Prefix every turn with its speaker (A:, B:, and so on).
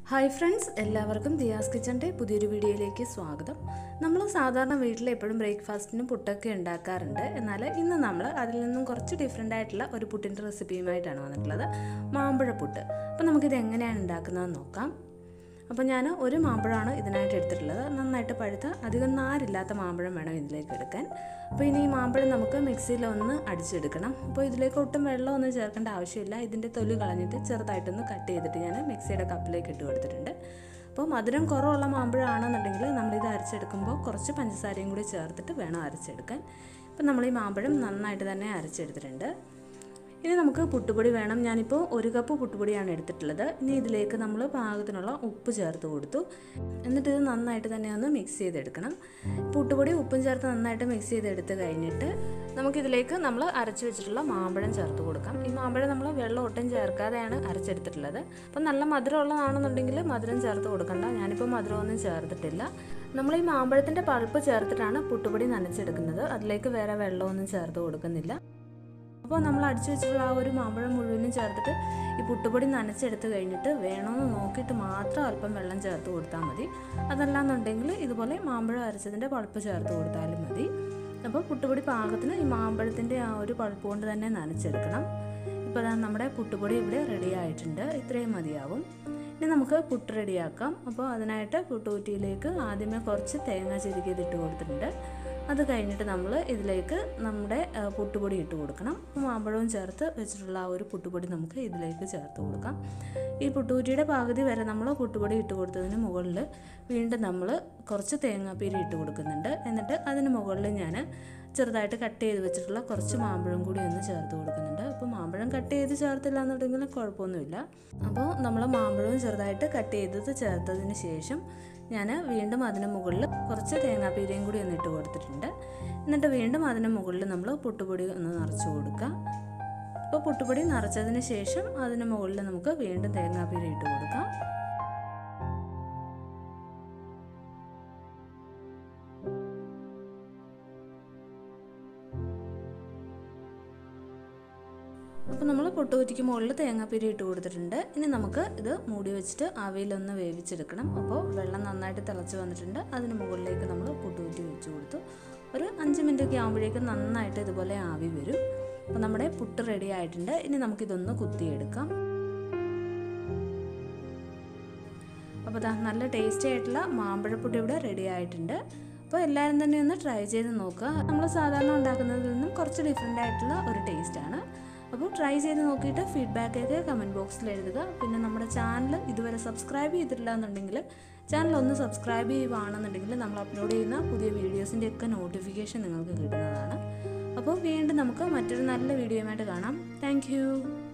A: hi friends എല്ലാവർക്കും ദിയാസ് കിച്ചൻ്റെ പുതിയൊരു വീഡിയോയിലേക്ക് സ്വാഗതം നമ്മൾ സാധാരണ വീട്ടിൽ എപ്പോഴും ബ്രേക്ക്ഫാസ്റ്റിന് പുട്ടൊക്കെ ഉണ്ടാക്കാറുണ്ട് എന്നാൽ ഇന്ന് നമ്മൾ അതിൽ നിന്നും കുറച്ച് ഡിഫറെൻ്റ് ആയിട്ടുള്ള ഒരു പുട്ടിൻ്റെ റെസിപ്പിയുമായിട്ടാണ് വന്നിട്ടുള്ളത് മാമ്പഴ പുട്ട് അപ്പോൾ നമുക്കിത് എങ്ങനെയാണ് ഉണ്ടാക്കുന്നതെന്ന് നോക്കാം അപ്പോൾ ഞാൻ ഒരു മാമ്പഴമാണ് ഇതിനായിട്ട് എടുത്തിട്ടുള്ളത് നന്നായിട്ട് പഴുത്ത അധികം നാരില്ലാത്ത മാമ്പഴം വേണം ഇതിലേക്ക് എടുക്കാൻ അപ്പോൾ ഇനി ഈ മാമ്പഴം നമുക്ക് മിക്സിയിൽ ഒന്ന് അടിച്ചെടുക്കണം അപ്പോൾ ഇതിലേക്ക് ഒട്ടും വെള്ളമൊന്നും ചേർക്കേണ്ട ആവശ്യമില്ല ഇതിൻ്റെ തൊലി കളഞ്ഞിട്ട് ചെറുതായിട്ടൊന്ന് കട്ട് ചെയ്തിട്ട് ഞാൻ മിക്സിയുടെ കപ്പിലേക്ക് ഇട്ട് കൊടുത്തിട്ടുണ്ട് അപ്പോൾ മധുരം കുറവുള്ള മാമ്പഴമാണെന്നുണ്ടെങ്കിൽ നമ്മളിത് അരച്ചെടുക്കുമ്പോൾ കുറച്ച് പഞ്ചസാരയും കൂടി ചേർത്തിട്ട് വേണം അരച്ചെടുക്കാൻ അപ്പോൾ നമ്മൾ ഈ മാമ്പഴം നന്നായിട്ട് തന്നെ അരച്ചെടുത്തിട്ടുണ്ട് ഇനി നമുക്ക് പുട്ടുപൊടി വേണം ഞാനിപ്പോൾ ഒരു കപ്പ് പുട്ടുപൊടിയാണ് എടുത്തിട്ടുള്ളത് ഇനി ഇതിലേക്ക് നമ്മൾ പാകത്തിനുള്ള ഉപ്പ് ചേർത്ത് കൊടുത്തു എന്നിട്ട് ഇത് നന്നായിട്ട് തന്നെ ഒന്ന് മിക്സ് ചെയ്തെടുക്കണം പുട്ടുപൊടി ഉപ്പും ചേർത്ത് നന്നായിട്ട് മിക്സ് ചെയ്തെടുത്ത് കഴിഞ്ഞിട്ട് നമുക്കിതിലേക്ക് നമ്മൾ അരച്ച് വെച്ചിട്ടുള്ള മാമ്പഴം ചേർത്ത് കൊടുക്കാം ഈ മാമ്പഴം നമ്മൾ വെള്ളം ഒട്ടും ചേർക്കാതെയാണ് അരച്ചെടുത്തിട്ടുള്ളത് അപ്പം നല്ല മധുരമുള്ളതാണെന്നുണ്ടെങ്കിൽ മധുരം ചേർത്ത് കൊടുക്കണ്ട ഞാനിപ്പോൾ മധുരമൊന്നും ചേർത്തിട്ടില്ല നമ്മൾ ഈ മാമ്പഴത്തിൻ്റെ പൾപ്പ് ചേർത്തിട്ടാണ് പുട്ടുപൊടി നനച്ചെടുക്കുന്നത് അതിലേക്ക് വേറെ വെള്ളമൊന്നും ചേർത്ത് കൊടുക്കുന്നില്ല അപ്പോൾ നമ്മൾ അടിച്ചു വെച്ചിട്ടുള്ള ആ ഒരു മാമ്പഴം മുഴുവനും ചേർത്തിട്ട് ഈ പുട്ടുപൊടി നനച്ചെടുത്ത് കഴിഞ്ഞിട്ട് വേണമെന്ന് നോക്കിയിട്ട് മാത്രം അല്പം വെള്ളം ചേർത്ത് കൊടുത്താൽ മതി അതല്ലാന്നുണ്ടെങ്കിൽ ഇതുപോലെ മാമ്പഴം അരച്ചതിൻ്റെ പൾപ്പ് ചേർത്ത് കൊടുത്താലും മതി അപ്പോൾ പുട്ടുപൊടി പാകത്തിന് ഈ മാമ്പഴത്തിൻ്റെ ആ ഒരു പൾപ്പ് കൊണ്ട് തന്നെ നനച്ചെടുക്കണം ഇപ്പോൾ അതാ നമ്മുടെ പുട്ടുപൊടി ഇവിടെ റെഡി ആയിട്ടുണ്ട് ഇത്രയും മതിയാവും ഇനി നമുക്ക് പുട്ട് റെഡിയാക്കാം അപ്പോൾ അതിനായിട്ട് പുട്ടുകുറ്റിയിലേക്ക് ആദ്യമേ കുറച്ച് തേങ്ങ ചിരുക്കിയത് കൊടുത്തിട്ടുണ്ട് അത് കഴിഞ്ഞിട്ട് നമ്മൾ ഇതിലേക്ക് നമ്മുടെ പുട്ടുപൊടി ഇട്ട് കൊടുക്കണം മാമ്പഴവും ചേർത്ത് വെച്ചിട്ടുള്ള ആ ഒരു പുട്ടുപൊടി നമുക്ക് ഇതിലേക്ക് ചേർത്ത് കൊടുക്കാം ഈ പുട്ടുകുറ്റിയുടെ പകുതി വരെ നമ്മൾ പുട്ടുപൊടി ഇട്ട് കൊടുത്തതിന് മുകളിൽ വീണ്ടും നമ്മൾ കുറച്ച് തേങ്ങാപ്പീരി ഇട്ട് കൊടുക്കുന്നുണ്ട് എന്നിട്ട് അതിന് മുകളിൽ ഞാൻ ചെറുതായിട്ട് കട്ട് ചെയ്ത് വെച്ചിട്ടുള്ള കുറച്ച് മാമ്പഴം കൂടി ഒന്ന് ചേർത്ത് കൊടുക്കുന്നുണ്ട് അപ്പോൾ മാമ്പഴം കട്ട് ചെയ്ത് ചേർത്തില്ല എന്നുണ്ടെങ്കിൽ കുഴപ്പമൊന്നുമില്ല അപ്പോൾ നമ്മൾ മാമ്പഴവും ചെറുതായിട്ട് കട്ട് ചെയ്തത് ചേർത്തതിന് ശേഷം ഞാൻ വീണ്ടും അതിന് മുകളിൽ കുറച്ച് തേങ്ങാപ്പീരയും കൂടി ഒന്ന് ഇട്ട് കൊടുത്തിട്ടുണ്ട് എന്നിട്ട് വീണ്ടും അതിന് മുകളിൽ നമ്മൾ പുട്ടുപൊടി ഒന്ന് നിറച്ച് കൊടുക്കുക അപ്പോൾ പുട്ടുപൊടി നിറച്ചതിന് ശേഷം അതിന് മുകളിൽ നമുക്ക് വീണ്ടും തേങ്ങാപ്പീര ഇട്ട് കൊടുക്കാം അപ്പോൾ നമ്മൾ പൊട്ടുകുറ്റിക്ക് മുകളിൽ തേങ്ങാപ്പീരി ഇട്ട് കൊടുത്തിട്ടുണ്ട് ഇനി നമുക്ക് ഇത് മൂടി വെച്ചിട്ട് ആവിയിലൊന്ന് വേവിച്ചെടുക്കണം അപ്പോൾ വെള്ളം നന്നായിട്ട് തിളച്ച് വന്നിട്ടുണ്ട് അതിന് മുകളിലേക്ക് നമ്മൾ പൊട്ടുകുറ്റി വെച്ച് കൊടുത്തു ഒരു അഞ്ച് മിനിറ്റ് ഒക്കെ ആകുമ്പോഴേക്കും നന്നായിട്ട് ഇതുപോലെ ആവി വരും അപ്പോൾ നമ്മുടെ പുട്ട് റെഡി ആയിട്ടുണ്ട് ഇനി നമുക്കിതൊന്ന് കുത്തിയെടുക്കാം അപ്പോൾ ദാ നല്ല ടേസ്റ്റി ആയിട്ടുള്ള മാമ്പഴപ്പുട്ട് ഇവിടെ റെഡി ആയിട്ടുണ്ട് അപ്പോൾ എല്ലാവരും തന്നെ ഒന്ന് ട്രൈ ചെയ്ത് നോക്കുക നമ്മൾ സാധാരണ ഉണ്ടാക്കുന്നതിൽ നിന്നും കുറച്ച് ഡിഫറെൻ്റ് ആയിട്ടുള്ള ഒരു ടേസ്റ്റാണ് അപ്പോൾ ട്രൈ ചെയ്ത് നോക്കിയിട്ട് ഫീഡ്ബാക്കൊക്കെ കമൻറ്റ് ബോക്സിൽ എഴുതുക പിന്നെ നമ്മുടെ ചാനൽ ഇതുവരെ സബ്സ്ക്രൈബ് ചെയ്തിട്ടില്ല എന്നുണ്ടെങ്കിൽ ചാനൽ ഒന്ന് സബ്സ്ക്രൈബ് ചെയ്യുകയാണെന്നുണ്ടെങ്കിൽ നമ്മൾ അപ്ലോഡ് ചെയ്യുന്ന പുതിയ വീഡിയോസിൻ്റെ ഒക്കെ നോട്ടിഫിക്കേഷൻ നിങ്ങൾക്ക് കിട്ടുന്നതാണ് അപ്പോൾ വീണ്ടും നമുക്ക് മറ്റൊരു നല്ല വീഡിയോയുമായിട്ട് കാണാം താങ്ക്